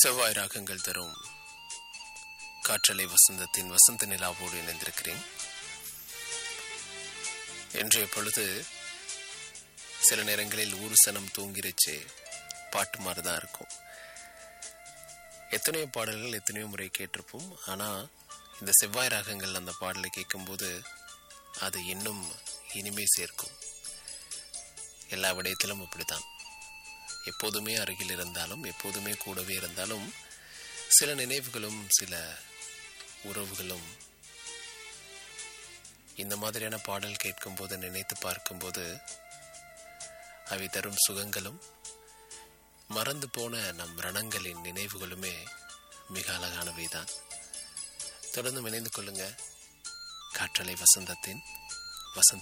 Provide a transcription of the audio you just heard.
செவ்வாய் ராகங்கள் தரும் காற்றலை வசந்தத்தின் வசந்த நிலாவோடு இணைந்திருக்கிறேன் இன்றைய பொழுது சில நேரங்களில் ஊரு சனம் தூங்கிருச்சு பாட்டு மாதிரி தான் இருக்கும் எத்தனையோ பாடல்கள் எத்தனையோ முறை கேட்டிருப்போம் ஆனால் இந்த செவ்வாய் ராகங்கள் அந்த பாடலை கேட்கும்போது அது இன்னும் இனிமே சேர்க்கும் எல்லா விடயத்திலும் அப்படித்தான் எப்போதுமே அருகில் இருந்தாலும் எப்போதுமே கூடவே இருந்தாலும் சில நினைவுகளும் சில உறவுகளும் இந்த மாதிரியான பாடல் கேட்கும்போது நினைத்து பார்க்கும்போது அவை தரும் சுகங்களும் மறந்து போன நம் ரணங்களின் நினைவுகளுமே மிக அழகானவை தான் தொடர்ந்து இணைந்து கொள்ளுங்க காற்றலை வசந்தத்தின் வசந்த